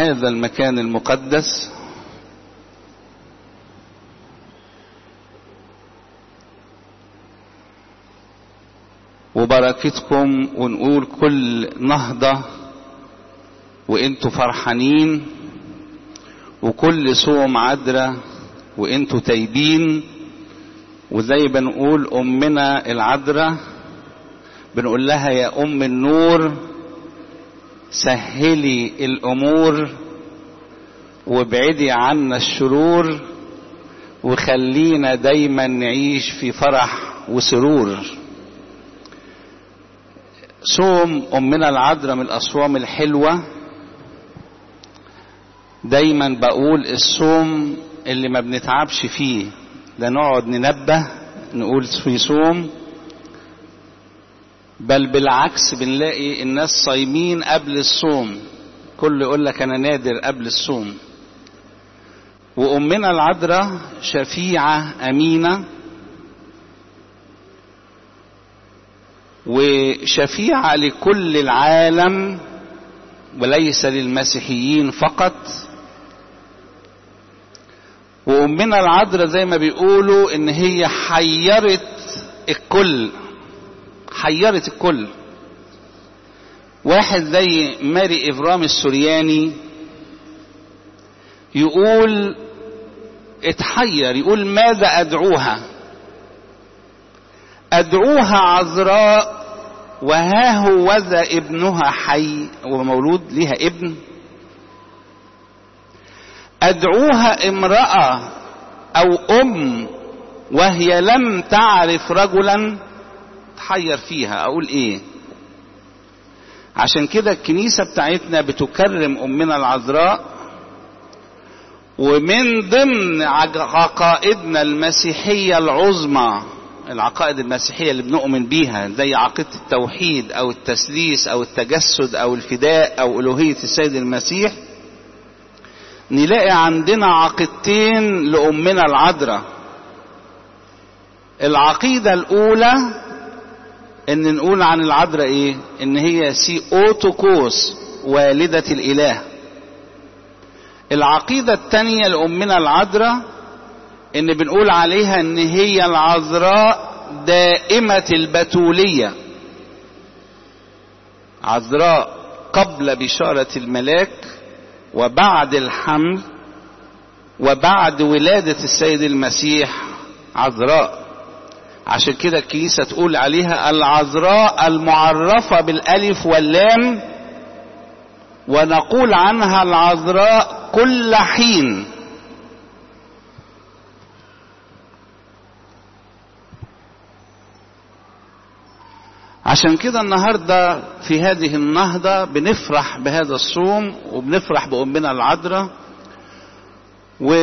هذا المكان المقدس وبركتكم ونقول كل نهضة وانتوا فرحانين وكل صوم عذرة وانتوا تايبين وزي بنقول امنا العذراء بنقول لها يا ام النور سهلي الامور وابعدي عنا الشرور وخلينا دايما نعيش في فرح وسرور صوم امنا العذراء من الاصوام الحلوه دايما بقول الصوم اللي ما بنتعبش فيه ده نقعد ننبه نقول في صوم بل بالعكس بنلاقي الناس صايمين قبل الصوم كل يقول لك انا نادر قبل الصوم وامنا العذراء شفيعه امينه وشفيعه لكل العالم وليس للمسيحيين فقط وامنا العذراء زي ما بيقولوا ان هي حيرت الكل حيرت الكل واحد زي ماري افرام السورياني يقول اتحير يقول ماذا ادعوها ادعوها عذراء وها هو ذا ابنها حي ومولود لها ابن ادعوها امراه او ام وهي لم تعرف رجلا تحير فيها اقول ايه عشان كده الكنيسة بتاعتنا بتكرم أمنا العذراء ومن ضمن عقائدنا المسيحية العظمى العقائد المسيحية اللي بنؤمن بيها زي عقيدة التوحيد أو التثليث أو التجسد أو الفداء أو ألوهية السيد المسيح نلاقي عندنا عقيدتين لأمنا العذراء العقيدة الأولى ان نقول عن العذراء ايه ان هي سي اوتوكوس والدة الاله العقيدة التانية لأمنا العذراء ان بنقول عليها ان هي العذراء دائمة البتولية عذراء قبل بشارة الملاك وبعد الحمل وبعد ولادة السيد المسيح عذراء عشان كده الكنيسة تقول عليها العذراء المعرفة بالألف واللام ونقول عنها العذراء كل حين عشان كده النهاردة في هذه النهضة بنفرح بهذا الصوم وبنفرح بأمنا العذراء و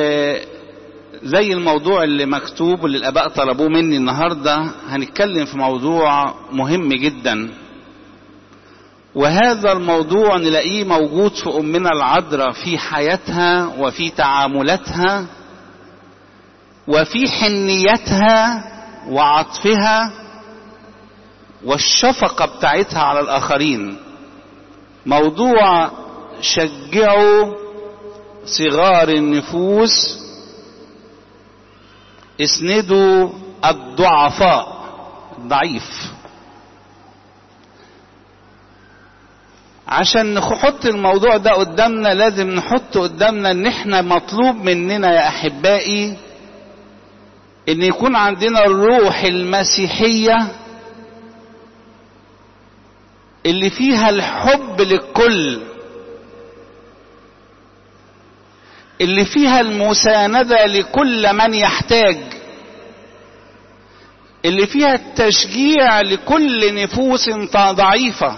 زي الموضوع اللي مكتوب واللي الاباء طلبوه مني النهارده هنتكلم في موضوع مهم جدا وهذا الموضوع نلاقيه موجود في امنا العذراء في حياتها وفي تعاملاتها وفي حنيتها وعطفها والشفقه بتاعتها على الاخرين موضوع شجعوا صغار النفوس اسندوا الضعفاء الضعيف عشان نحط الموضوع ده قدامنا لازم نحط قدامنا ان احنا مطلوب مننا يا احبائي ان يكون عندنا الروح المسيحية اللي فيها الحب للكل اللي فيها المساندة لكل من يحتاج اللي فيها التشجيع لكل نفوس ضعيفة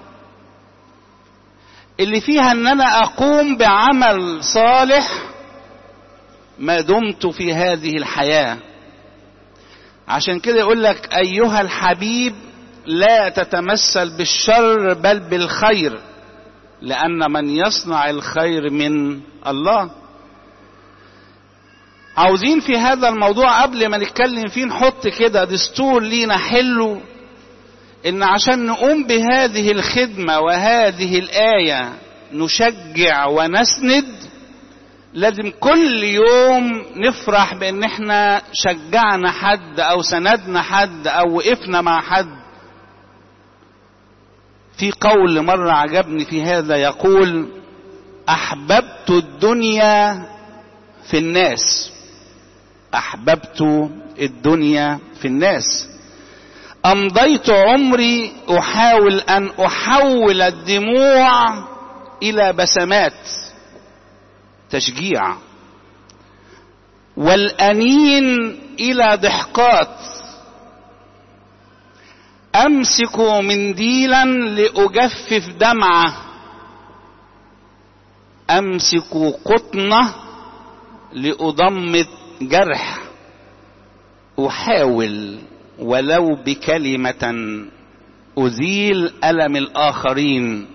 اللي فيها ان انا اقوم بعمل صالح ما دمت في هذه الحياة عشان كده يقول لك ايها الحبيب لا تتمثل بالشر بل بالخير لان من يصنع الخير من الله عاوزين في هذا الموضوع قبل ما نتكلم فيه نحط كده دستور لينا حلو ان عشان نقوم بهذه الخدمة وهذه الآية نشجع ونسند لازم كل يوم نفرح بان احنا شجعنا حد او سندنا حد او وقفنا مع حد في قول مرة عجبني في هذا يقول احببت الدنيا في الناس احببت الدنيا في الناس امضيت عمري احاول ان احول الدموع الى بسمات تشجيع والانين الى ضحكات امسك منديلا لاجفف دمعه امسك قطنه لاضمد جرح احاول ولو بكلمه ازيل الم الاخرين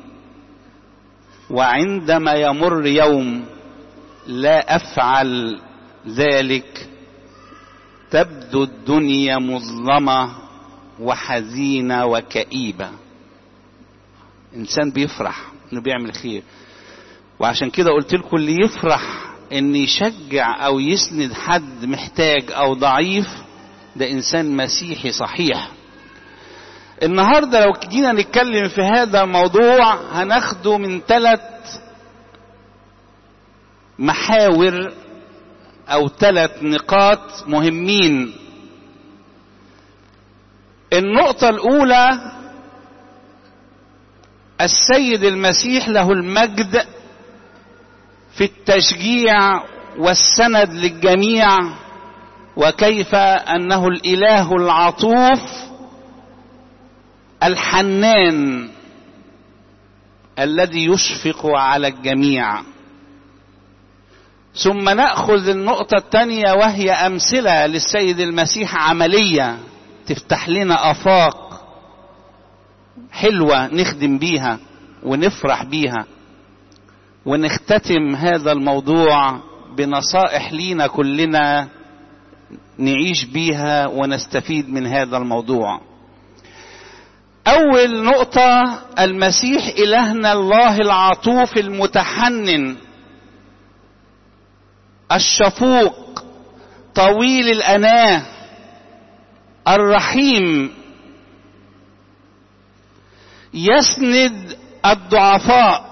وعندما يمر يوم لا افعل ذلك تبدو الدنيا مظلمه وحزينه وكئيبه انسان بيفرح انه بيعمل خير وعشان كده قلت لكم اللي يفرح ان يشجع او يسند حد محتاج او ضعيف ده انسان مسيحي صحيح النهارده لو جينا نتكلم في هذا الموضوع هناخده من ثلاث محاور او ثلاث نقاط مهمين النقطة الأولى السيد المسيح له المجد في التشجيع والسند للجميع وكيف أنه الإله العطوف الحنان الذي يشفق على الجميع ثم ناخذ النقطه الثانيه وهي امثله للسيد المسيح عمليه تفتح لنا افاق حلوه نخدم بيها ونفرح بيها ونختتم هذا الموضوع بنصائح لينا كلنا نعيش بيها ونستفيد من هذا الموضوع اول نقطه المسيح الهنا الله العطوف المتحنن الشفوق طويل الاناه الرحيم يسند الضعفاء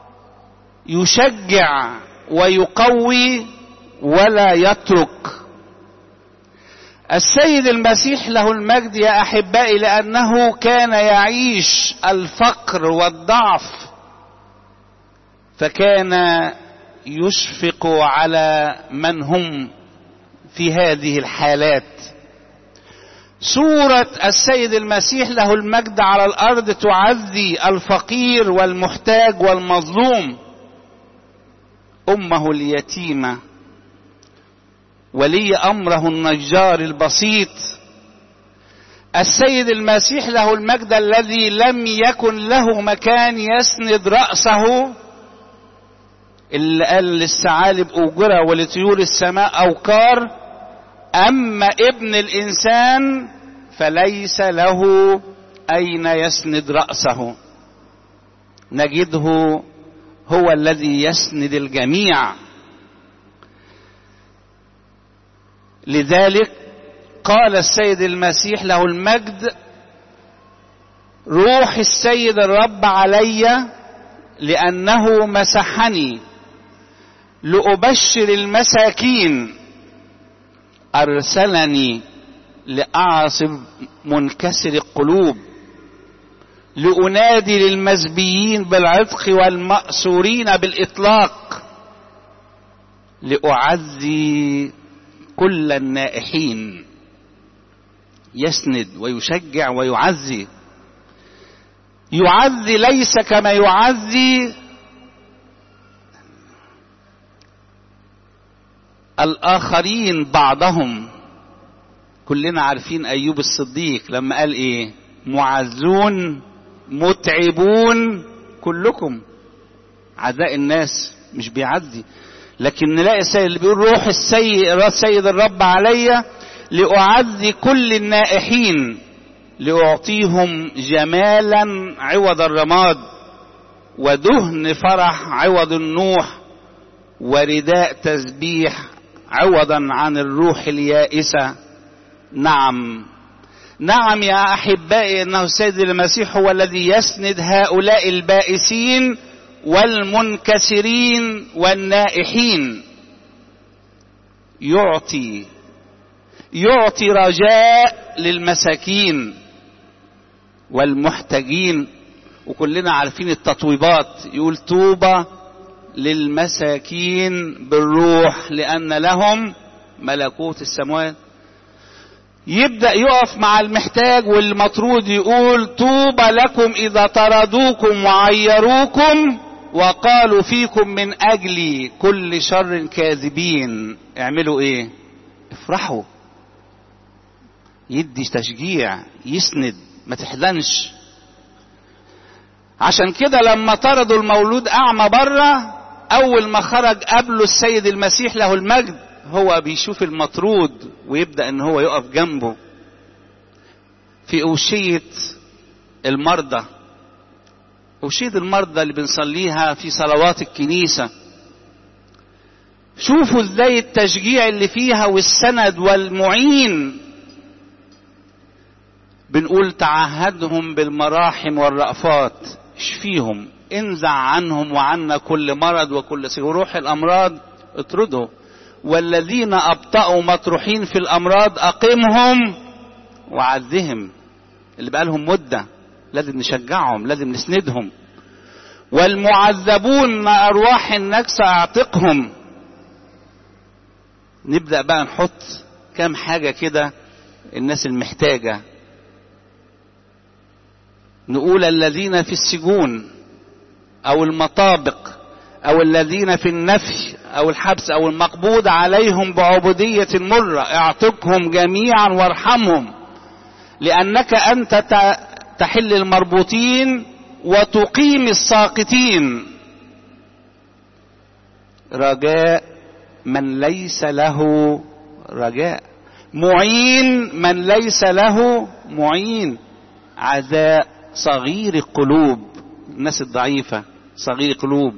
يشجع ويقوي ولا يترك السيد المسيح له المجد يا احبائي لانه كان يعيش الفقر والضعف فكان يشفق على من هم في هذه الحالات صورة السيد المسيح له المجد على الأرض تعزي الفقير والمحتاج والمظلوم أمه اليتيمة ولي أمره النجار البسيط السيد المسيح له المجد الذي لم يكن له مكان يسند رأسه اللي قال للثعالب أوجرة ولطيور السماء أوقار أما ابن الإنسان فليس له أين يسند رأسه نجده هو الذي يسند الجميع لذلك قال السيد المسيح له المجد روح السيد الرب علي لأنه مسحني لأبشر المساكين أرسلني لأعصب منكسر القلوب لأنادي للمزبيين بالعتق والمأسورين بالإطلاق لأعزي كل النائحين يسند ويشجع ويعزي يعزي ليس كما يعزي الآخرين بعضهم كلنا عارفين أيوب الصديق لما قال إيه معزون متعبون كلكم عداء الناس مش بيعزي لكن نلاقي السيد اللي بيقول روح السيد سيد الرب عليا لأعزي كل النائحين لأعطيهم جمالا عوض الرماد ودهن فرح عوض النوح ورداء تسبيح عوضا عن الروح اليائسة نعم نعم يا أحبائي أنه السيد المسيح هو الذي يسند هؤلاء البائسين والمنكسرين والنائحين يعطي يعطي رجاء للمساكين والمحتاجين وكلنا عارفين التطويبات يقول طوبى للمساكين بالروح لأن لهم ملكوت السماوات يبدأ يقف مع المحتاج والمطرود يقول طوبى لكم إذا طردوكم وعيروكم وقالوا فيكم من أجلي كل شر كاذبين اعملوا ايه افرحوا يدي تشجيع يسند ما تحزنش عشان كده لما طردوا المولود أعمى بره أول ما خرج قبله السيد المسيح له المجد هو بيشوف المطرود ويبدأ ان هو يقف جنبه في أوشية المرضى أوشية المرضى اللي بنصليها في صلوات الكنيسة شوفوا ازاي التشجيع اللي فيها والسند والمعين بنقول تعهدهم بالمراحم والرأفات اشفيهم انزع عنهم وعنا كل مرض وكل روح الأمراض اطرده والذين أبطأوا مطروحين في الأمراض أقمهم وعزهم اللي بقالهم مدة لازم نشجعهم لازم نسندهم والمعذبون مع أرواح النكسة أعتقهم نبدأ بقى نحط كام حاجة كده الناس المحتاجة نقول الذين في السجون أو المطابق أو الذين في النفي أو الحبس أو المقبوض عليهم بعبودية مرة اعتقهم جميعا وارحمهم لأنك أنت تحل المربوطين وتقيم الساقطين رجاء من ليس له رجاء معين من ليس له معين عزاء صغير القلوب الناس الضعيفة صغير القلوب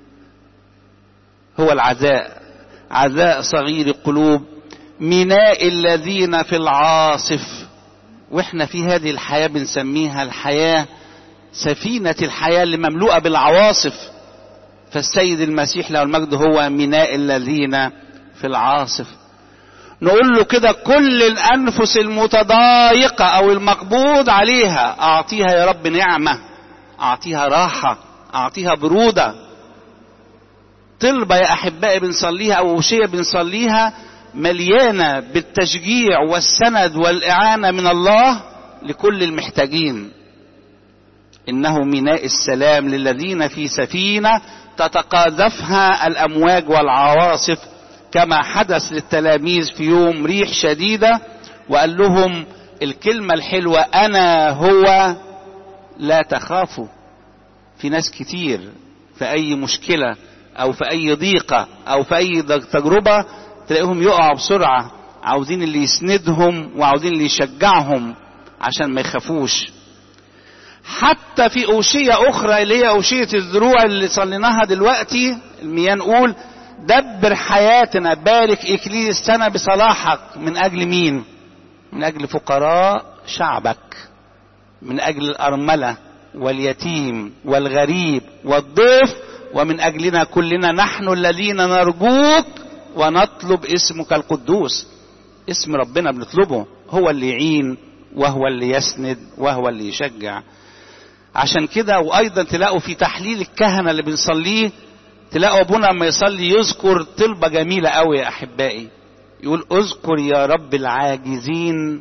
هو العزاء عزاء صغير القلوب ميناء الذين في العاصف واحنا في هذه الحياة بنسميها الحياة سفينة الحياة اللي مملوءة بالعواصف فالسيد المسيح له المجد هو ميناء الذين في العاصف نقول له كده كل الأنفس المتضايقة أو المقبوض عليها أعطيها يا رب نعمة أعطيها راحة أعطيها برودة طلبة يا أحبائي بنصليها أو وشية بنصليها مليانة بالتشجيع والسند والإعانة من الله لكل المحتاجين إنه ميناء السلام للذين في سفينة تتقاذفها الأمواج والعواصف كما حدث للتلاميذ في يوم ريح شديدة وقال لهم الكلمة الحلوة أنا هو لا تخافوا في ناس كتير في أي مشكلة أو في أي ضيقة أو في أي تجربة تلاقيهم يقعوا بسرعة عاوزين اللي يسندهم وعاوزين اللي يشجعهم عشان ما يخافوش حتى في أوشية أخرى اللي هي أوشية الزروع اللي صليناها دلوقتي المياه نقول دبر حياتنا بارك إكليل السنة بصلاحك من أجل مين من أجل فقراء شعبك من أجل الأرملة واليتيم والغريب والضيف ومن أجلنا كلنا نحن الذين نرجوك ونطلب اسمك القدوس اسم ربنا بنطلبه هو اللي يعين وهو اللي يسند وهو اللي يشجع عشان كده وايضا تلاقوا في تحليل الكهنه اللي بنصليه تلاقوا ابونا لما يصلي يذكر طلبه جميله قوي يا احبائي يقول اذكر يا رب العاجزين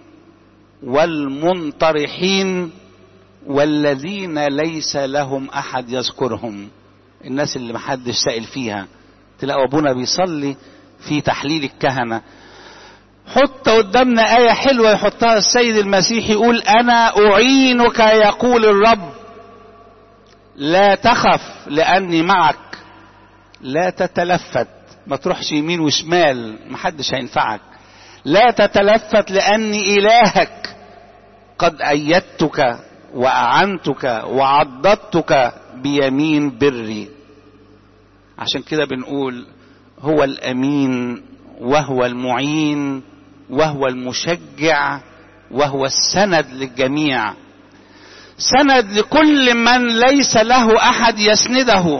والمنطرحين والذين ليس لهم احد يذكرهم الناس اللي محدش سائل فيها تلاقوا ابونا بيصلي في تحليل الكهنه حط قدامنا آية حلوة يحطها السيد المسيح يقول أنا أعينك يقول الرب لا تخف لأني معك لا تتلفت ما تروحش يمين وشمال محدش هينفعك لا تتلفت لأني إلهك قد أيدتك واعنتك وعضدتك بيمين بري عشان كده بنقول هو الامين وهو المعين وهو المشجع وهو السند للجميع سند لكل من ليس له احد يسنده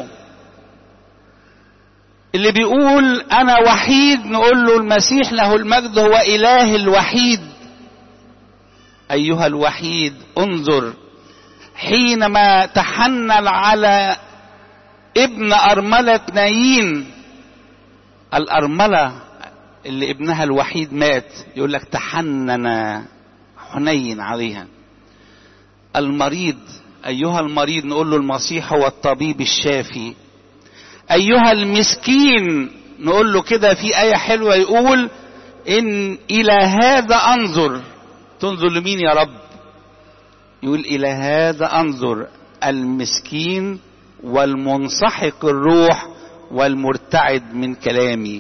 اللي بيقول انا وحيد نقول له المسيح له المجد هو اله الوحيد ايها الوحيد انظر حينما تحنل على ابن ارمله نايين الارمله اللي ابنها الوحيد مات يقول لك تحنن حنين عليها المريض ايها المريض نقول له المسيح هو الطبيب الشافي ايها المسكين نقول له كده في ايه حلوه يقول ان الى هذا انظر تنظر لمين يا رب يقول الى هذا انظر المسكين والمنسحق الروح والمرتعد من كلامي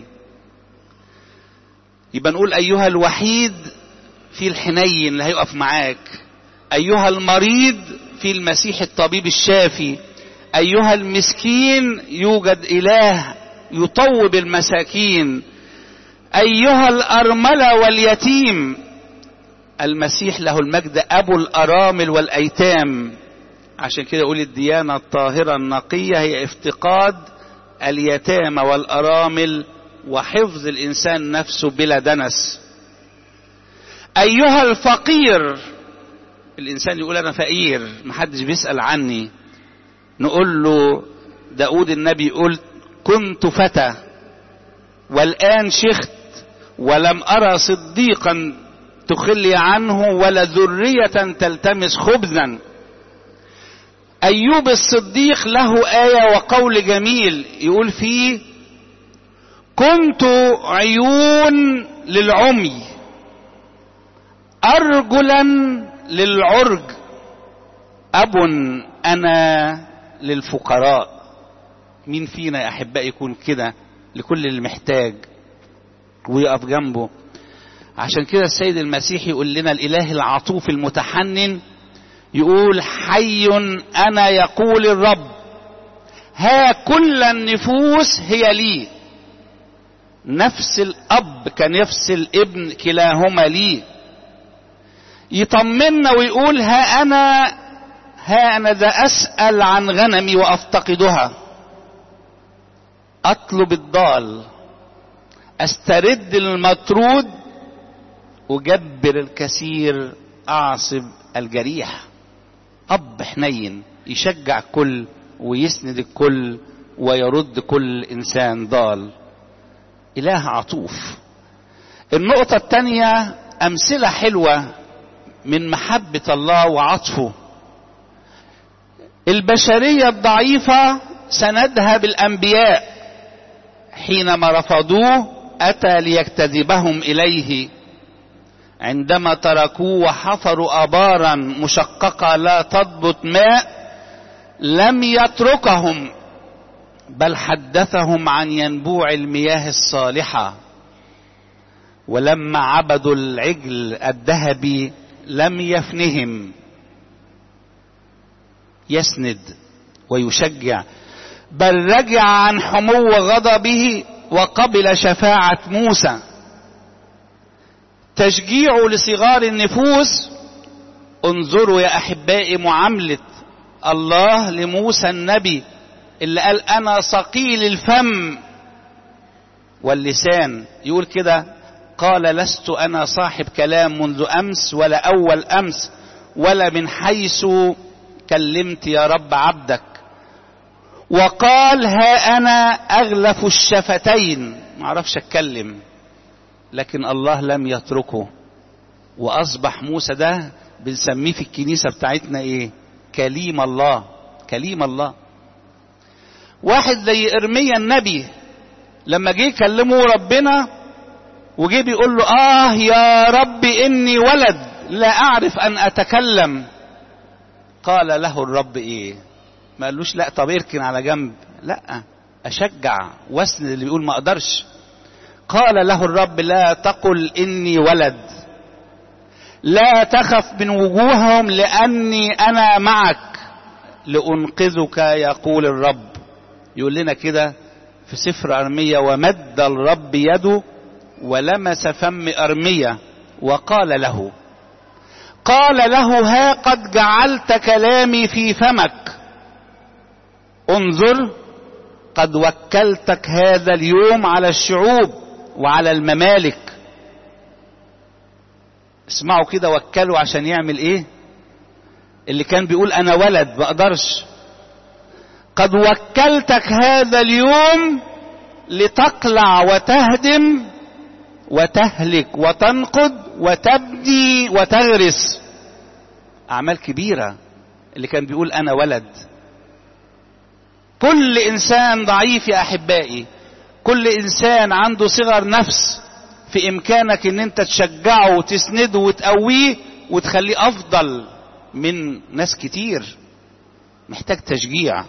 يبقى نقول ايها الوحيد في الحنين اللي هيقف معاك ايها المريض في المسيح الطبيب الشافي ايها المسكين يوجد اله يطوب المساكين ايها الارمله واليتيم المسيح له المجد ابو الارامل والايتام عشان كده يقول الديانه الطاهره النقيه هي افتقاد اليتامى والارامل وحفظ الانسان نفسه بلا دنس ايها الفقير الانسان يقول انا فقير محدش بيسال عني نقول له داود النبي يقول كنت فتى والان شخت ولم ارى صديقا تخلي عنه ولا ذريه تلتمس خبزا ايوب الصديق له ايه وقول جميل يقول فيه كنت عيون للعمي ارجلا للعرج اب انا للفقراء مين فينا يا احبائي يكون كده لكل اللي محتاج ويقف جنبه عشان كده السيد المسيح يقول لنا الاله العطوف المتحنن يقول حي انا يقول الرب ها كل النفوس هي لي نفس الاب كنفس الابن كلاهما لي يطمنا ويقول ها انا ها انا ذا اسال عن غنمي وافتقدها اطلب الضال استرد المطرود اجبر الكثير اعصب الجريح اب حنين يشجع كل ويسند الكل ويرد كل انسان ضال اله عطوف النقطه الثانيه امثله حلوه من محبه الله وعطفه البشريه الضعيفه سندها بالانبياء حينما رفضوه اتى ليجتذبهم اليه عندما تركوه وحفروا ابارا مشققه لا تضبط ماء لم يتركهم بل حدثهم عن ينبوع المياه الصالحه ولما عبدوا العجل الذهبي لم يفنهم يسند ويشجع بل رجع عن حمو غضبه وقبل شفاعه موسى تشجيع لصغار النفوس انظروا يا احبائي معامله الله لموسى النبي اللي قال انا ثقيل الفم واللسان يقول كده قال لست انا صاحب كلام منذ امس ولا اول امس ولا من حيث كلمت يا رب عبدك وقال ها انا اغلف الشفتين معرفش اتكلم لكن الله لم يتركه واصبح موسى ده بنسميه في الكنيسه بتاعتنا ايه كليم الله كليم الله واحد زي ارميا النبي لما جه يكلمه ربنا وجه بيقول له اه يا رب اني ولد لا اعرف ان اتكلم قال له الرب ايه ما قالوش لا طب اركن على جنب لا اشجع واسند اللي بيقول ما اقدرش قال له الرب لا تقل اني ولد لا تخف من وجوههم لاني انا معك لانقذك يقول الرب يقول لنا كده في سفر ارميا ومد الرب يده ولمس فم ارميا وقال له قال له ها قد جعلت كلامي في فمك انظر قد وكلتك هذا اليوم على الشعوب وعلى الممالك اسمعوا كده وكلوا عشان يعمل ايه اللي كان بيقول انا ولد بقدرش قد وكلتك هذا اليوم لتقلع وتهدم وتهلك وتنقض وتبني وتغرس اعمال كبيره اللي كان بيقول انا ولد كل انسان ضعيف يا احبائي كل انسان عنده صغر نفس في امكانك ان انت تشجعه وتسنده وتقويه وتخليه افضل من ناس كتير محتاج تشجيع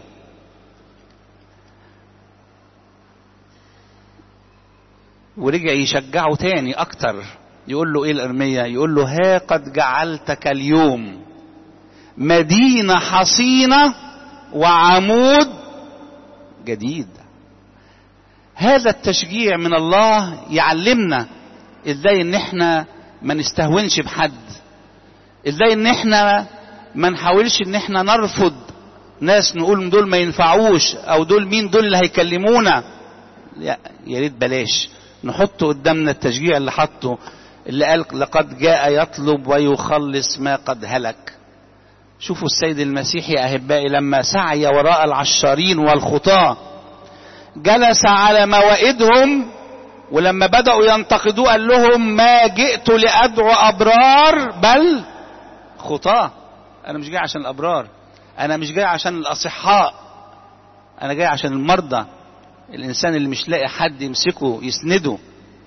ورجع يشجعه تاني اكتر يقول له ايه الارمية يقول له ها قد جعلتك اليوم مدينة حصينة وعمود جديد هذا التشجيع من الله يعلمنا ازاي ان احنا ما نستهونش بحد ازاي ان احنا ما نحاولش ان احنا نرفض ناس نقول دول ما ينفعوش او دول مين دول اللي هيكلمونا يا ريت بلاش نحط قدامنا التشجيع اللي حطه اللي قال لقد جاء يطلب ويخلص ما قد هلك شوفوا السيد المسيح يا احبائي لما سعي وراء العشارين والخطاه جلس على موائدهم ولما بدأوا ينتقدوه قال لهم ما جئت لأدعو أبرار بل خطاة أنا مش جاي عشان الأبرار أنا مش جاي عشان الأصحاء أنا جاي عشان المرضى الإنسان اللي مش لاقي حد يمسكه يسنده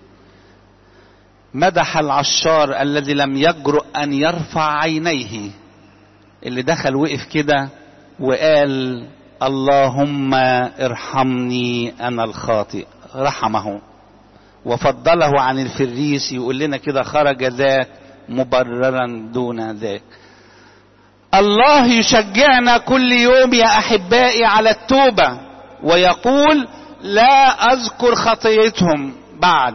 مدح العشار الذي لم يجرؤ أن يرفع عينيه اللي دخل وقف كده وقال اللهم ارحمني انا الخاطئ رحمه وفضله عن الفريس يقول لنا كده خرج ذاك مبررا دون ذاك الله يشجعنا كل يوم يا احبائي على التوبه ويقول لا اذكر خطيتهم بعد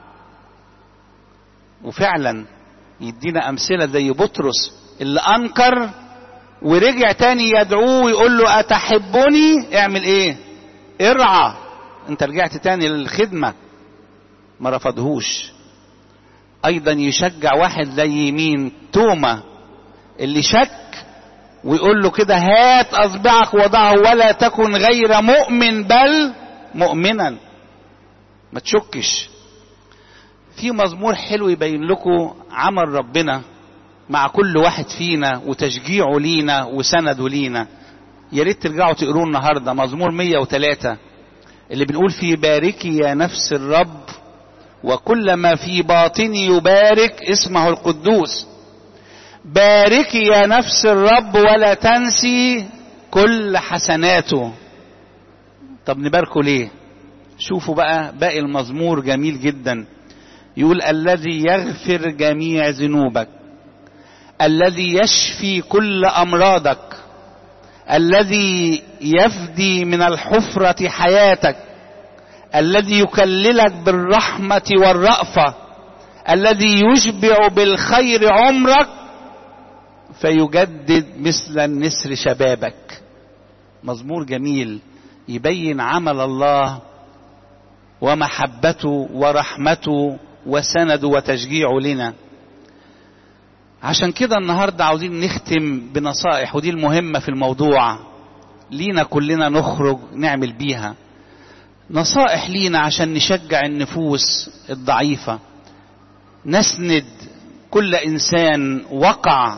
وفعلا يدينا امثله زي بطرس اللي انكر ورجع تاني يدعوه ويقول له أتحبني اعمل ايه ارعى انت رجعت تاني للخدمة ما رفضهوش ايضا يشجع واحد زي مين توما اللي شك ويقول له كده هات اصبعك وضعه ولا تكن غير مؤمن بل مؤمنا ما تشكش في مزمور حلو يبين لكم عمل ربنا مع كل واحد فينا وتشجيعه لينا وسنده لينا يا ريت ترجعوا تقروه النهارده مزمور 103 اللي بنقول فيه باركي يا نفس الرب وكل ما في باطني يبارك اسمه القدوس باركي يا نفس الرب ولا تنسي كل حسناته طب نباركه ليه شوفوا بقى باقي المزمور جميل جدا يقول الذي يغفر جميع ذنوبك الذي يشفي كل امراضك الذي يفدي من الحفره حياتك الذي يكللك بالرحمه والرافه الذي يشبع بالخير عمرك فيجدد مثل النسر شبابك مزمور جميل يبين عمل الله ومحبته ورحمته وسنده وتشجيعه لنا عشان كده النهاردة عاوزين نختم بنصائح ودي المهمة في الموضوع لينا كلنا نخرج نعمل بيها نصائح لينا عشان نشجع النفوس الضعيفة نسند كل إنسان وقع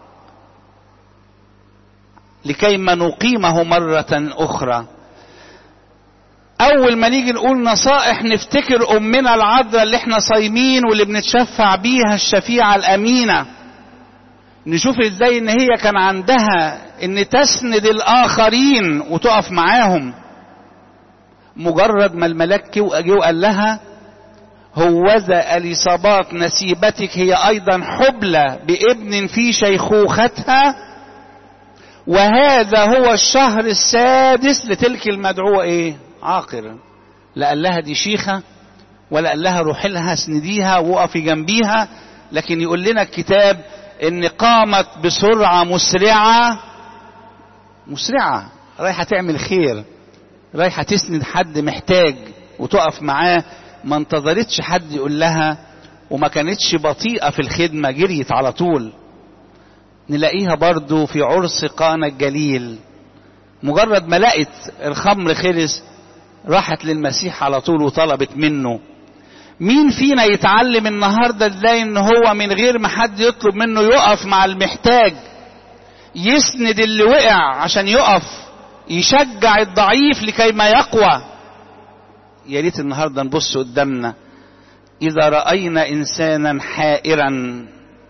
لكي ما نقيمه مرة أخرى أول ما نيجي نقول نصائح نفتكر أمنا العذراء اللي احنا صايمين واللي بنتشفع بيها الشفيعة الأمينة نشوف ازاي ان هي كان عندها ان تسند الاخرين وتقف معاهم مجرد ما الملاك جه وقال لها هوذا اليصابات نسيبتك هي ايضا حبلى بابن في شيخوختها وهذا هو الشهر السادس لتلك المدعوة ايه عاقر لا قال لها دي شيخة ولا قال لها روحي لها اسنديها وقفي جنبيها لكن يقول لنا الكتاب ان قامت بسرعة مسرعة مسرعة رايحة تعمل خير رايحة تسند حد محتاج وتقف معاه ما انتظرتش حد يقول لها وما كانتش بطيئة في الخدمة جريت على طول نلاقيها برضو في عرس قانا الجليل مجرد ما لقت الخمر خلص راحت للمسيح على طول وطلبت منه مين فينا يتعلم النهاردة ازاي ان هو من غير ما حد يطلب منه يقف مع المحتاج يسند اللي وقع عشان يقف يشجع الضعيف لكي ما يقوى يا ريت النهارده نبص قدامنا اذا راينا انسانا حائرا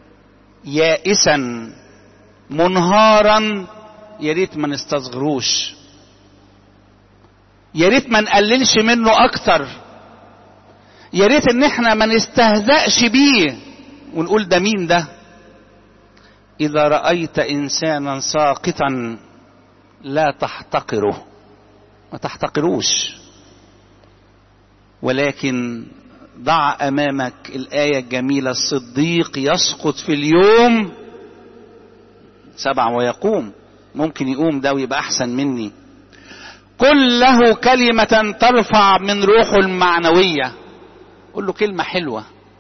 يائسا منهارا يا ريت ما نستصغروش يا ريت ما نقللش منه اكتر يا ريت ان احنا ما نستهزأش بيه ونقول ده مين ده اذا رايت انسانا ساقطا لا تحتقره ما تحتقروش ولكن ضع امامك الايه الجميله الصديق يسقط في اليوم سبع ويقوم ممكن يقوم ده ويبقى احسن مني قل له كلمه ترفع من روحه المعنويه قل له كلمه حلوه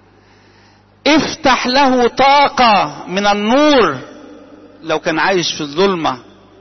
افتح له طاقه من النور لو كان عايش في الظلمه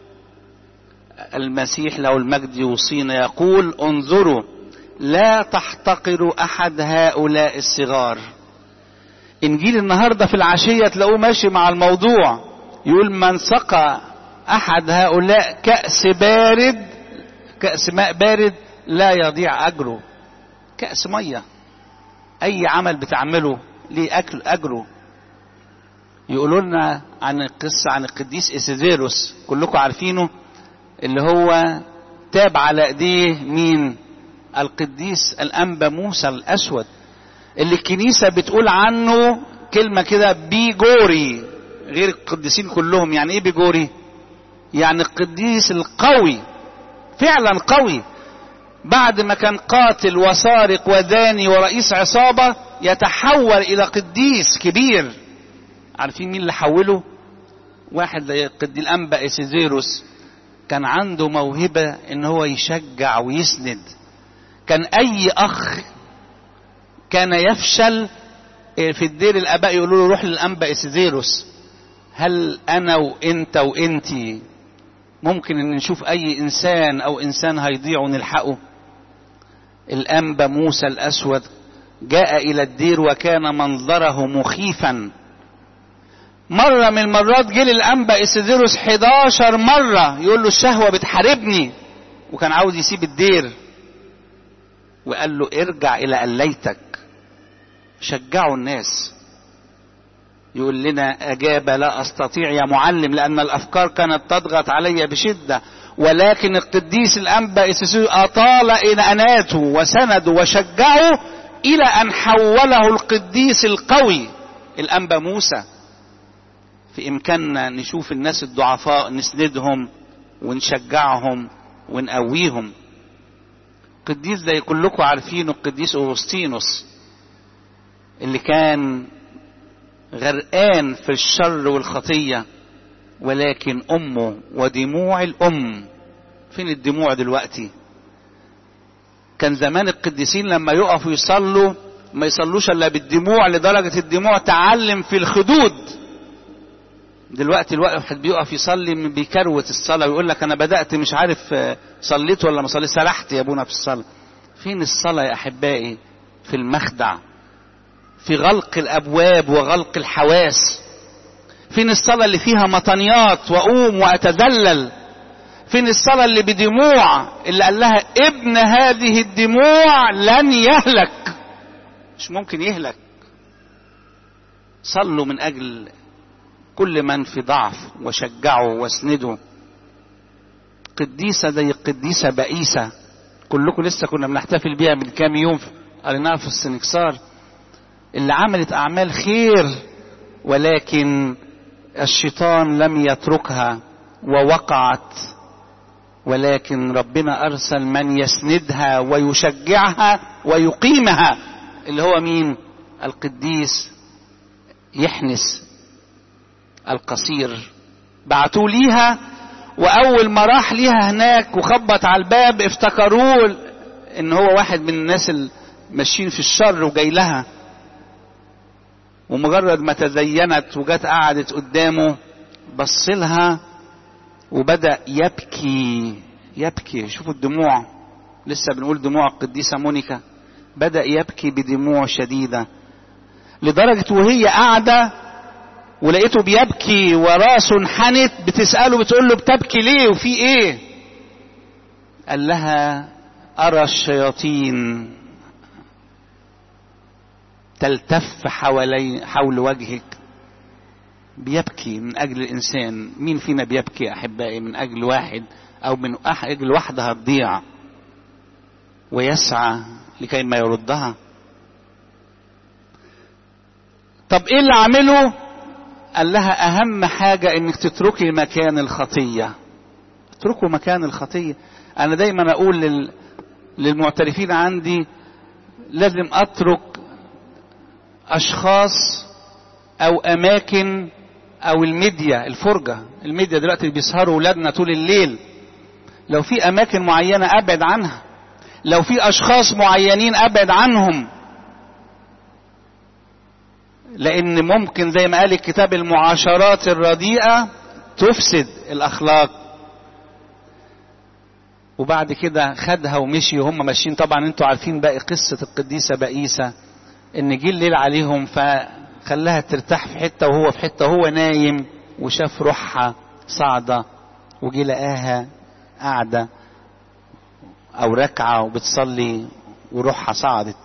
المسيح له المجد يوصينا يقول انظروا لا تحتقروا احد هؤلاء الصغار انجيل النهارده في العشيه تلاقوه ماشي مع الموضوع يقول من سقى احد هؤلاء كاس بارد كاس ماء بارد لا يضيع اجره كاس ميه اي عمل بتعمله ليه اكل اجره يقولوا لنا عن القصه عن القديس اسيديروس كلكم عارفينه اللي هو تاب على ايديه مين القديس الانبا موسى الاسود اللي الكنيسه بتقول عنه كلمه كده بيجوري غير القديسين كلهم يعني ايه بيجوري يعني القديس القوي فعلا قوي بعد ما كان قاتل وسارق وداني ورئيس عصابه يتحول الى قديس كبير عارفين مين اللي حوله واحد زي القديس الانبا اسيزيروس كان عنده موهبه ان هو يشجع ويسند كان اي اخ كان يفشل في الدير الاباء يقولوا له روح للانبا اسيزيروس هل انا وانت وانتي ممكن ان نشوف اي انسان او انسان هيضيع ونلحقه الانبا موسى الاسود جاء الى الدير وكان منظره مخيفا مرة من المرات جه للأنبا إسيديروس 11 مرة يقول له الشهوة بتحاربني وكان عاوز يسيب الدير وقال له ارجع إلى قليتك شجعوا الناس يقول لنا أجاب لا أستطيع يا معلم لأن الأفكار كانت تضغط علي بشدة ولكن القديس الأنبا إسيديروس أطال إناته وسنده وشجعه إلى أن حوله القديس القوي الأنبا موسى في إمكاننا نشوف الناس الضعفاء نسندهم ونشجعهم ونقويهم قديس زي كلكم عارفينه القديس أوغسطينوس اللي كان غرقان في الشر والخطية ولكن أمه ودموع الأم فين الدموع دلوقتي كان زمان القديسين لما يقفوا يصلوا ما يصلوش الا بالدموع لدرجة الدموع تعلم في الخدود دلوقتي الواحد بيقف يصلي بيكروت الصلاة ويقول لك أنا بدأت مش عارف صليت ولا ما صليت سرحت يا أبونا في الصلاة فين الصلاة يا أحبائي في المخدع في غلق الأبواب وغلق الحواس فين الصلاة اللي فيها مطنيات وأقوم وأتذلل فين الصلاة اللي بدموع اللي قال لها ابن هذه الدموع لن يهلك مش ممكن يهلك صلوا من أجل كل من في ضعف وشجعه واسنده قديسة زي القديسة بئيسة كلكم لسه كنا بنحتفل بيها من كام يوم قريناها في السنكسار اللي عملت اعمال خير ولكن الشيطان لم يتركها ووقعت ولكن ربنا ارسل من يسندها ويشجعها ويقيمها اللي هو مين القديس يحنس القصير بعتوا ليها واول ما راح ليها هناك وخبط على الباب افتكروه ان هو واحد من الناس اللي ماشيين في الشر وجاي لها ومجرد ما تزينت وجت قعدت قدامه بص لها وبدا يبكي يبكي شوفوا الدموع لسه بنقول دموع القديسه مونيكا بدا يبكي بدموع شديده لدرجه وهي قاعده ولقيته بيبكي وراسه انحنت بتساله بتقول له بتبكي ليه وفي ايه قال لها ارى الشياطين تلتف حوالي حول وجهك بيبكي من اجل الانسان مين فينا بيبكي احبائي من اجل واحد او من اجل واحده هتضيع ويسعى لكي ما يردها طب ايه اللي عمله قال لها اهم حاجه انك تتركي مكان الخطيه اتركوا مكان الخطيه انا دايما اقول لل... للمعترفين عندي لازم اترك اشخاص او اماكن او الميديا الفرجة الميديا دلوقتي بيسهروا ولادنا طول الليل لو في اماكن معينة ابعد عنها لو في اشخاص معينين ابعد عنهم لان ممكن زي ما قال الكتاب المعاشرات الرديئة تفسد الاخلاق وبعد كده خدها ومشي وهم ماشيين طبعا انتوا عارفين باقي قصة القديسة بائسة ان جه الليل عليهم فخلاها ترتاح في حتة وهو في حتة وهو نايم وشاف روحها صاعدة وجه لقاها قاعدة او ركعة وبتصلي وروحها صعدت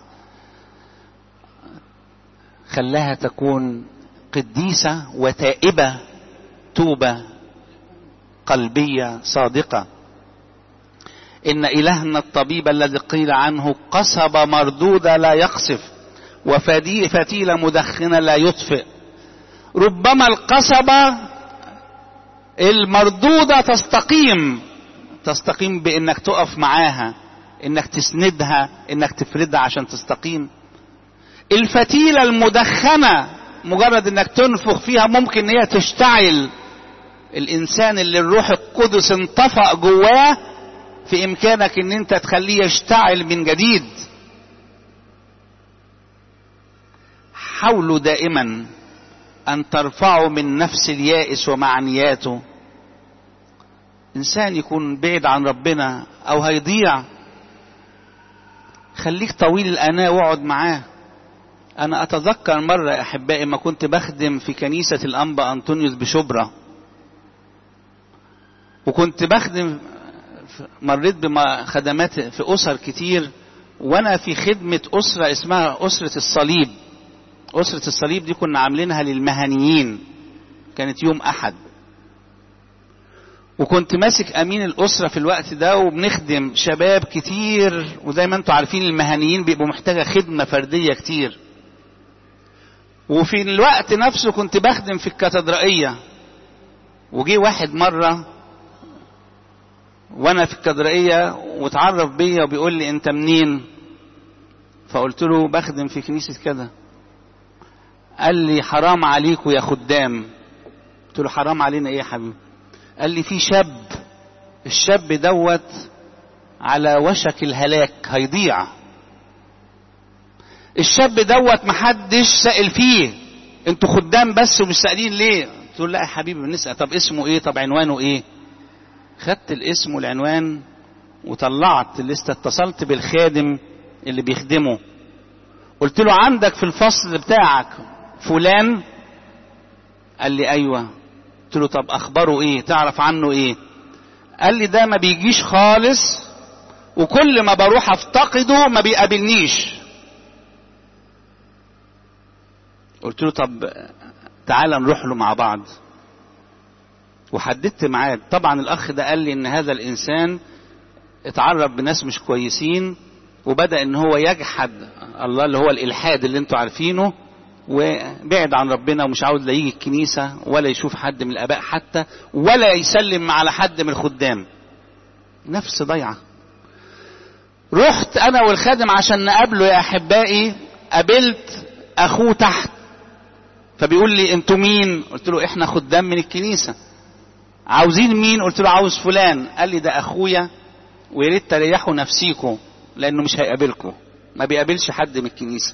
خلاها تكون قديسة وتائبة توبة قلبية صادقة إن إلهنا الطبيب الذي قيل عنه قصب مردودة لا يقصف وفدي فتيلة مدخنة لا يطفئ ربما القصبة المردودة تستقيم تستقيم بإنك تقف معاها إنك تسندها إنك تفردها عشان تستقيم الفتيلة المدخنة مجرد إنك تنفخ فيها ممكن إن هي تشتعل الإنسان اللي الروح القدس انطفأ جواه في إمكانك إن أنت تخليه يشتعل من جديد حاولوا دائما أن ترفعوا من نفس اليائس ومعنياته إنسان يكون بعيد عن ربنا أو هيضيع خليك طويل الأناة واقعد معاه أنا أتذكر مرة يا أحبائي ما كنت بخدم في كنيسة الأنبا أنطونيوس بشبرا وكنت بخدم مريت بخدمات في أسر كتير وأنا في خدمة أسرة اسمها أسرة الصليب أسرة الصليب دي كنا عاملينها للمهنيين كانت يوم أحد وكنت ماسك أمين الأسرة في الوقت ده وبنخدم شباب كتير وزي ما انتم عارفين المهنيين بيبقوا محتاجة خدمة فردية كتير وفي الوقت نفسه كنت بخدم في الكاتدرائية وجي واحد مرة وانا في الكاتدرائية واتعرف بيا وبيقول لي انت منين فقلت له بخدم في كنيسة كده قال لي حرام عليكم يا خدام قلت له حرام علينا ايه يا حبيبي قال لي في شاب الشاب دوت على وشك الهلاك هيضيع الشاب دوت محدش سائل فيه انتوا خدام بس ومش سائلين ليه قلت له لا يا حبيبي بنسال طب اسمه ايه طب عنوانه ايه خدت الاسم والعنوان وطلعت لسه اتصلت بالخادم اللي بيخدمه قلت له عندك في الفصل بتاعك فلان قال لي ايوه قلت له طب اخباره ايه تعرف عنه ايه قال لي ده ما بيجيش خالص وكل ما بروح افتقده ما بيقابلنيش قلت له طب تعالى نروح له مع بعض وحددت ميعاد طبعا الاخ ده قال لي ان هذا الانسان اتعرف بناس مش كويسين وبدأ ان هو يجحد الله اللي هو الالحاد اللي انتوا عارفينه وبعد عن ربنا ومش عاوز لا يجي الكنيسة ولا يشوف حد من الآباء حتى ولا يسلم على حد من الخدام نفس ضيعة رحت أنا والخادم عشان نقابله يا أحبائي قابلت أخوه تحت فبيقول لي انتوا مين قلت له احنا خدام من الكنيسة عاوزين مين قلت له عاوز فلان قال لي ده أخويا ويا ريت تريحوا نفسيكم لأنه مش هيقابلكم ما بيقابلش حد من الكنيسه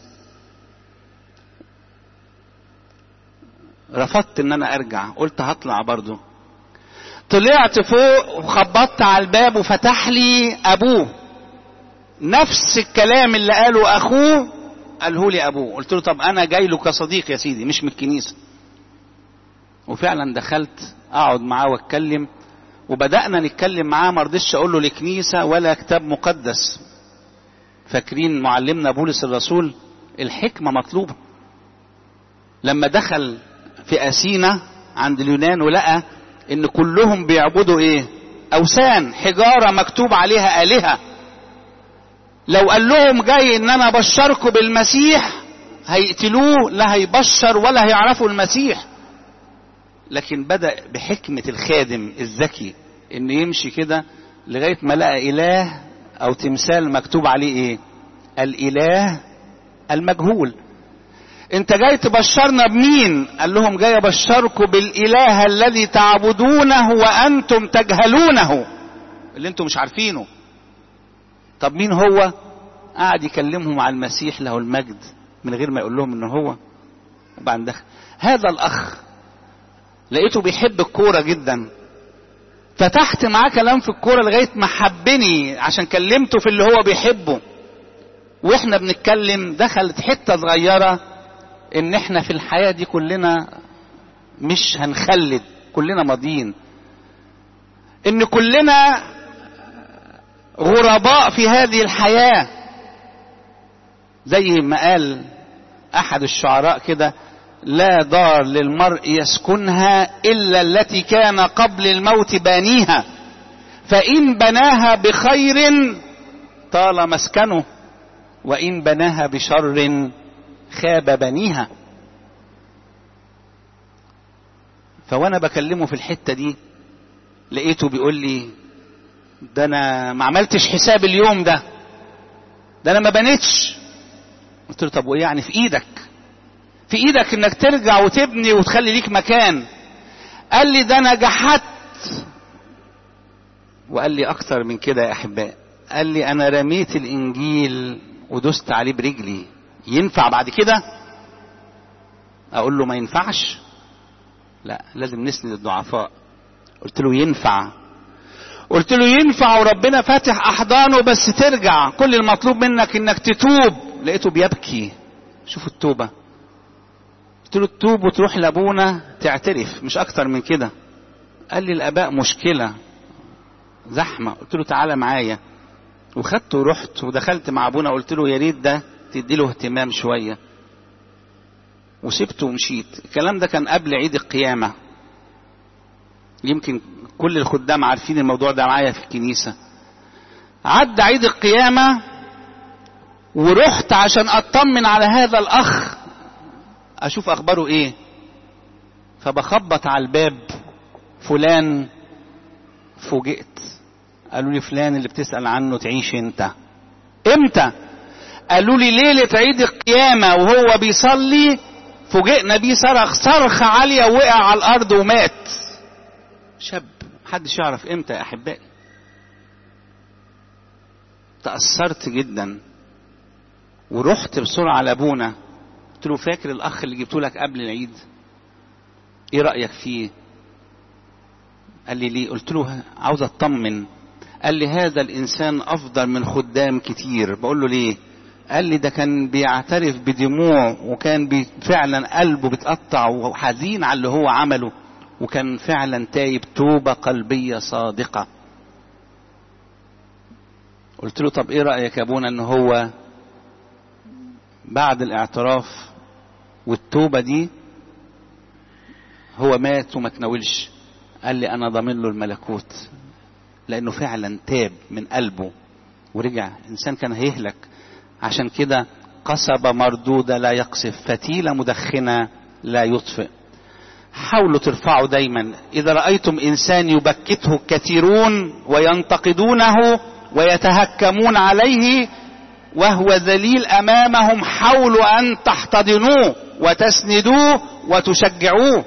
رفضت ان انا ارجع قلت هطلع برضو طلعت فوق وخبطت على الباب وفتح لي ابوه نفس الكلام اللي قاله اخوه قاله لي ابوه قلت له طب انا جاي له كصديق يا سيدي مش من الكنيسه وفعلا دخلت اقعد معاه واتكلم وبدانا نتكلم معاه ما رضيتش اقول له لكنيسه ولا كتاب مقدس فاكرين معلمنا بولس الرسول الحكمه مطلوبه لما دخل في أثينا عند اليونان ولقى ان كلهم بيعبدوا ايه اوثان حجارة مكتوب عليها آلهة لو قال لهم جاي ان انا ابشركم بالمسيح هيقتلوه لا هيبشر ولا هيعرفوا المسيح لكن بدأ بحكمة الخادم الذكي ان يمشي كده لغاية ما لقى اله او تمثال مكتوب عليه ايه الاله المجهول انت جاي تبشرنا بمين قال لهم جاي ابشركم بالاله الذي تعبدونه وانتم تجهلونه اللي انتم مش عارفينه طب مين هو قعد يكلمهم عن المسيح له المجد من غير ما يقول لهم ان هو وبعدين دخل هذا الاخ لقيته بيحب الكوره جدا فتحت معاه كلام في الكوره لغايه ما حبني عشان كلمته في اللي هو بيحبه واحنا بنتكلم دخلت حته صغيره ان احنا في الحياة دي كلنا مش هنخلد كلنا ماضيين ان كلنا غرباء في هذه الحياة زي ما قال احد الشعراء كده لا دار للمرء يسكنها الا التي كان قبل الموت بانيها فان بناها بخير طال مسكنه وان بناها بشر خاب بنيها فوانا بكلمه في الحته دي لقيته بيقول لي ده انا ما عملتش حساب اليوم ده ده انا ما بنيتش قلت له طب وايه يعني في ايدك في ايدك انك ترجع وتبني وتخلي ليك مكان قال لي ده انا جحدت وقال لي اكتر من كده يا احباء قال لي انا رميت الانجيل ودست عليه برجلي ينفع بعد كده اقول له ما ينفعش لا لازم نسند الضعفاء قلت له ينفع قلت له ينفع وربنا فاتح احضانه بس ترجع كل المطلوب منك انك تتوب لقيته بيبكي شوف التوبة قلت له تتوب وتروح لابونا تعترف مش اكتر من كده قال لي الاباء مشكلة زحمة قلت له تعالى معايا وخدته ورحت ودخلت مع ابونا قلت له يا ريت ده تدي له اهتمام شوية وسبته ومشيت الكلام ده كان قبل عيد القيامة يمكن كل الخدام عارفين الموضوع ده معايا في الكنيسة عدى عيد القيامة ورحت عشان اطمن على هذا الاخ اشوف اخباره ايه فبخبط على الباب فلان فوجئت قالوا لي فلان اللي بتسأل عنه تعيش انت امتى قالوا لي ليلة عيد القيامة وهو بيصلي فوجئنا بيه صرخ صرخة عالية وقع على الأرض ومات شاب محدش يعرف امتى يا أحبائي تأثرت جدا ورحت بسرعة لأبونا قلت له فاكر الأخ اللي جبته لك قبل العيد ايه رأيك فيه قال لي ليه قلت له عاوز اطمن قال لي هذا الانسان افضل من خدام كتير بقول له ليه قال لي ده كان بيعترف بدموع وكان بي فعلا قلبه بيتقطع وحزين على اللي هو عمله وكان فعلا تايب توبة قلبية صادقة قلت له طب ايه رأيك يا ابونا ان هو بعد الاعتراف والتوبة دي هو مات وما تناولش قال لي انا ضامن له الملكوت لانه فعلا تاب من قلبه ورجع إنسان كان هيهلك عشان كده قصبة مردودة لا يقصف فتيلة مدخنة لا يطفئ حاولوا ترفعوا دايما إذا رأيتم إنسان يبكته الكثيرون وينتقدونه ويتهكمون عليه وهو ذليل أمامهم حاولوا أن تحتضنوه وتسندوه وتشجعوه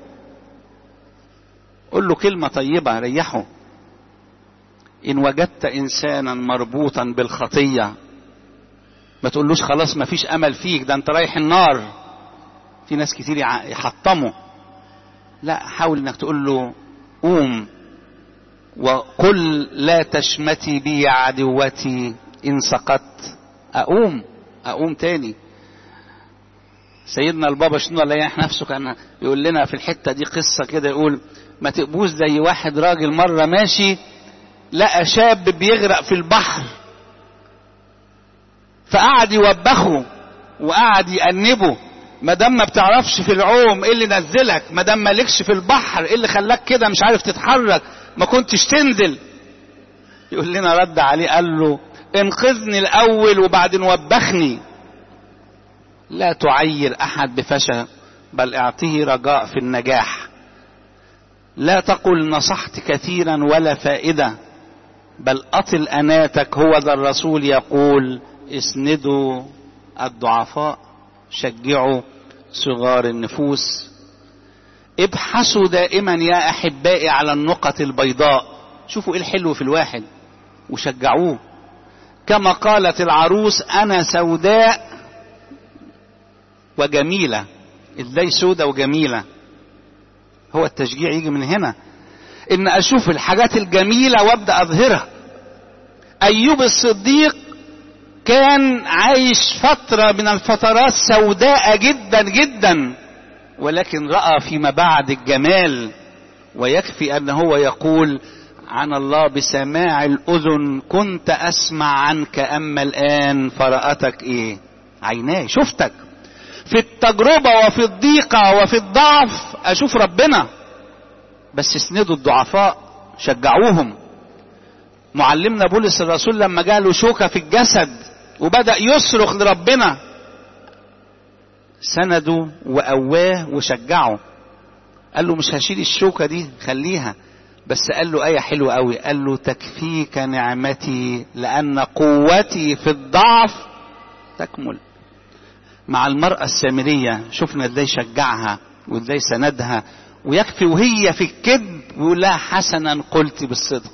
قل له كلمة طيبة ريحه إن وجدت إنسانا مربوطا بالخطية ما تقولوش خلاص ما فيش أمل فيك ده أنت رايح النار في ناس كتير يحطموا لا حاول انك تقول له قوم وقل لا تشمتي بي يا عدوتي ان سقطت اقوم اقوم تاني سيدنا البابا شنو الله يريح نفسه كان يقول لنا في الحته دي قصه كده يقول ما تقبوش زي واحد راجل مره ماشي لقى شاب بيغرق في البحر فقعد يوبخه وقعد يأنبه ما دام ما بتعرفش في العوم ايه اللي نزلك ما دام مالكش في البحر ايه اللي خلاك كده مش عارف تتحرك ما كنتش تنزل يقول لنا رد عليه قال له انقذني الاول وبعدين وبخني لا تعير احد بفشل بل اعطيه رجاء في النجاح لا تقل نصحت كثيرا ولا فائده بل اطل اناتك هو ذا الرسول يقول اسندوا الضعفاء شجعوا صغار النفوس ابحثوا دائما يا احبائي على النقط البيضاء شوفوا ايه الحلو في الواحد وشجعوه كما قالت العروس انا سوداء وجميله ازاي سودة وجميله هو التشجيع يجي من هنا ان اشوف الحاجات الجميله وابدا اظهرها ايوب الصديق كان عايش فترة من الفترات سوداء جدا جدا ولكن رأى فيما بعد الجمال ويكفي أن هو يقول عن الله بسماع الأذن كنت أسمع عنك أما الآن فرأتك إيه عيناي شفتك في التجربة وفي الضيقة وفي الضعف أشوف ربنا بس اسندوا الضعفاء شجعوهم معلمنا بولس الرسول لما جاله شوكة في الجسد وبدأ يصرخ لربنا سنده وقواه وشجعه قال له مش هشيل الشوكة دي خليها بس قال له آية حلوة قوي قال له تكفيك نعمتي لأن قوتي في الضعف تكمل مع المرأة السامرية شفنا ازاي شجعها وازاي سندها ويكفي وهي في الكذب ويقول لها حسنا قلت بالصدق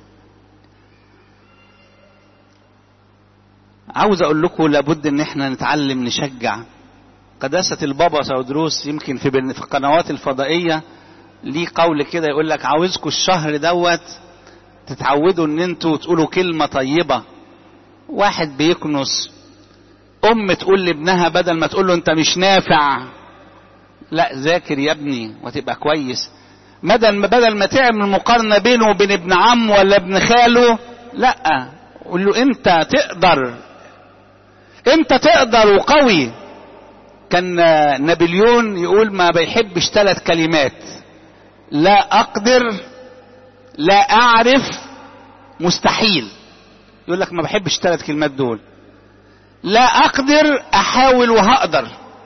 عاوز اقول لكم لابد ان احنا نتعلم نشجع قداسة البابا سودروس يمكن في في القنوات الفضائية ليه قول كده يقول لك عاوزكم الشهر دوت تتعودوا ان انتوا تقولوا كلمة طيبة واحد بيكنس ام تقول لابنها بدل ما تقول له انت مش نافع لا ذاكر يا ابني وتبقى كويس بدل ما بدل ما تعمل مقارنة بينه وبين ابن عمه ولا ابن خاله لا قول له انت تقدر انت تقدر وقوي كان نابليون يقول ما بيحبش ثلاث كلمات لا اقدر لا اعرف مستحيل يقول لك ما بحبش ثلاث كلمات دول لا اقدر احاول وهقدر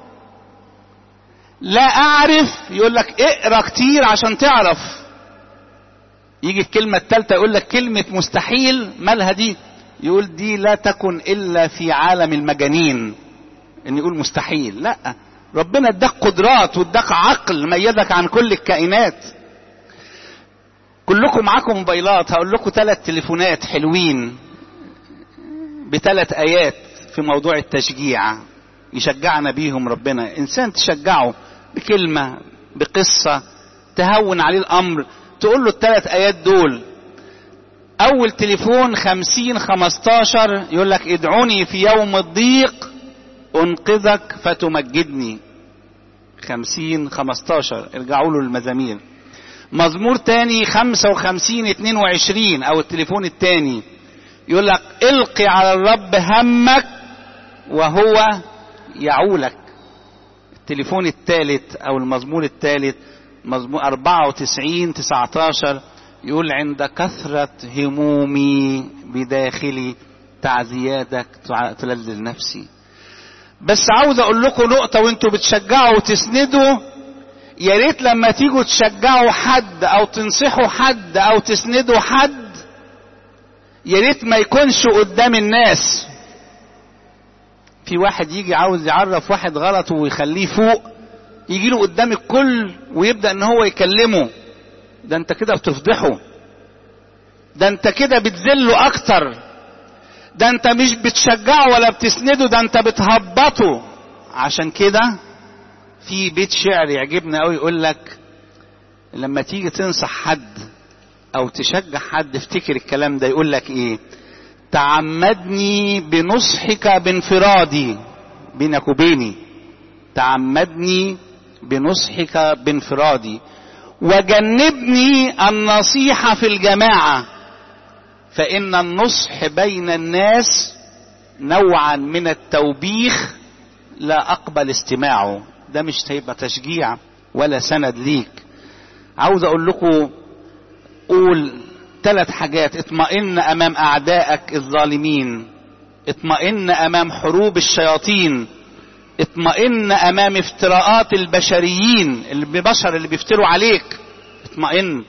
لا اعرف يقول لك اقرا كتير عشان تعرف يجي الكلمة الثالثة يقول لك كلمة مستحيل مالها دي يقول دي لا تكن الا في عالم المجانين ان يقول مستحيل لا ربنا اداك قدرات واداك عقل ميزك عن كل الكائنات كلكم معاكم موبايلات هقول لكم ثلاث تليفونات حلوين بثلاث ايات في موضوع التشجيع يشجعنا بيهم ربنا انسان تشجعه بكلمه بقصه تهون عليه الامر تقول له الثلاث ايات دول اول تليفون خمسين خمستاشر يقول لك ادعوني في يوم الضيق انقذك فتمجدني خمسين خمستاشر ارجعوا له المزامير مزمور تاني خمسة وخمسين اتنين وعشرين او التليفون التاني يقول لك القي على الرب همك وهو يعولك التليفون الثالث او المزمور الثالث مزمور 94 19 يقول عند كثرة همومي بداخلي تعزياتك تلذذ نفسي بس عاوز اقول لكم نقطة وانتوا بتشجعوا وتسندوا يا ريت لما تيجوا تشجعوا حد او تنصحوا حد او تسندوا حد يا ريت ما يكونش قدام الناس في واحد يجي عاوز يعرف واحد غلط ويخليه فوق يجي له قدام الكل ويبدا ان هو يكلمه ده انت كده بتفضحه ده انت كده بتذله اكتر ده انت مش بتشجعه ولا بتسنده ده انت بتهبطه عشان كده في بيت شعر يعجبني قوي يقول لك لما تيجي تنصح حد او تشجع حد افتكر الكلام ده يقول لك ايه تعمدني بنصحك بانفرادي بينك وبيني تعمدني بنصحك بانفرادي وجنبني النصيحة في الجماعة فإن النصح بين الناس نوعا من التوبيخ لا أقبل استماعه ده مش هيبقى تشجيع ولا سند ليك عاوز أقول لكم قول ثلاث حاجات اطمئن أمام أعدائك الظالمين اطمئن أمام حروب الشياطين اطمئن امام افتراءات البشريين البشر اللي بيفتروا عليك اطمئن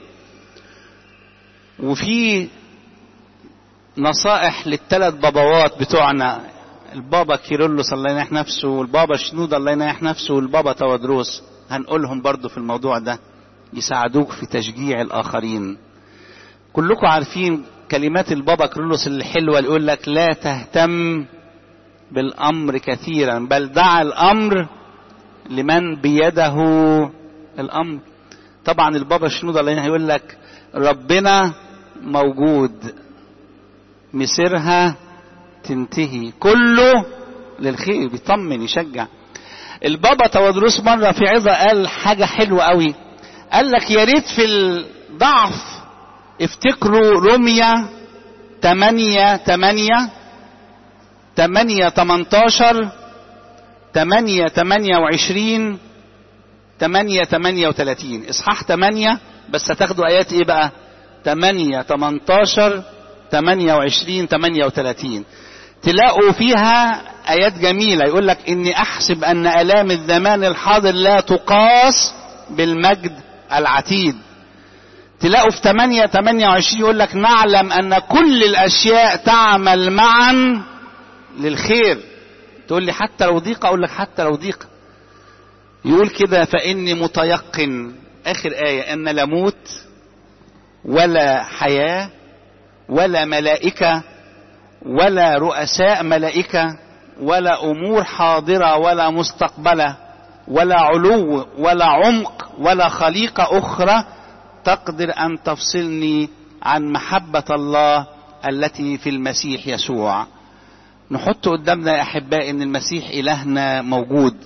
وفي نصائح للثلاث باباوات بتوعنا البابا كيرلس الله ينيح نفسه والبابا شنود الله ينيح نفسه والبابا تودروس هنقولهم برضو في الموضوع ده يساعدوك في تشجيع الاخرين كلكم عارفين كلمات البابا كيرلس الحلوه اللي يقول لك لا تهتم بالامر كثيرا بل دع الامر لمن بيده الامر طبعا البابا شنود الله هيقول لك ربنا موجود مسيرها تنتهي كله للخير بيطمن يشجع البابا تودروس مرة في عظة قال حاجة حلوة قوي قال لك يا ريت في الضعف افتكروا رمية تمانية تمانية تمانية تمنتاشر تمانية تمانية وعشرين تمانية تمانية وتلاتين اصحاح تمانية بس هتاخدوا ايات ايه بقى تمانية تمنتاشر تمانية وعشرين تمانية وتلاتين تلاقوا فيها ايات جميلة يقول لك اني احسب ان الام الزمان الحاضر لا تقاس بالمجد العتيد تلاقوا في 8 28 يقول لك نعلم ان كل الاشياء تعمل معا للخير تقول لي حتى لو ضيقة اقول لك حتى لو ضيقة يقول كده فاني متيقن اخر آية ان لا موت ولا حياة ولا ملائكة ولا رؤساء ملائكة ولا امور حاضرة ولا مستقبلة ولا علو ولا عمق ولا خليقة اخرى تقدر ان تفصلني عن محبة الله التي في المسيح يسوع نحط قدامنا يا احبائي ان المسيح الهنا موجود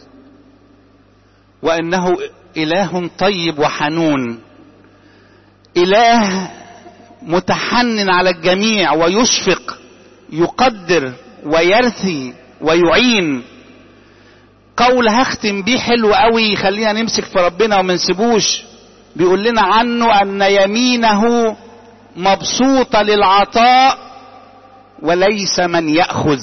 وانه اله طيب وحنون اله متحنن على الجميع ويشفق يقدر ويرثي ويعين قول هختم بيه حلو قوي خلينا نمسك في ربنا وما نسيبوش بيقول لنا عنه ان يمينه مبسوطه للعطاء وليس من ياخذ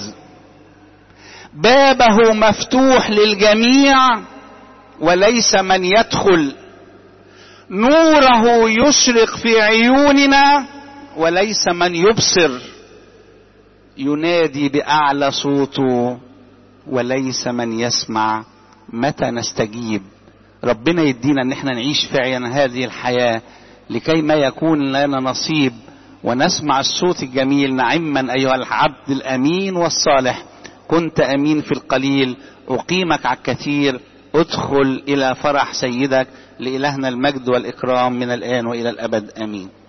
بابه مفتوح للجميع وليس من يدخل نوره يشرق في عيوننا وليس من يبصر ينادي باعلى صوته وليس من يسمع متى نستجيب ربنا يدينا ان احنا نعيش فعلا هذه الحياه لكي ما يكون لنا نصيب ونسمع الصوت الجميل نعما ايها العبد الامين والصالح كنت امين في القليل اقيمك على الكثير ادخل الى فرح سيدك لالهنا المجد والاكرام من الان والى الابد امين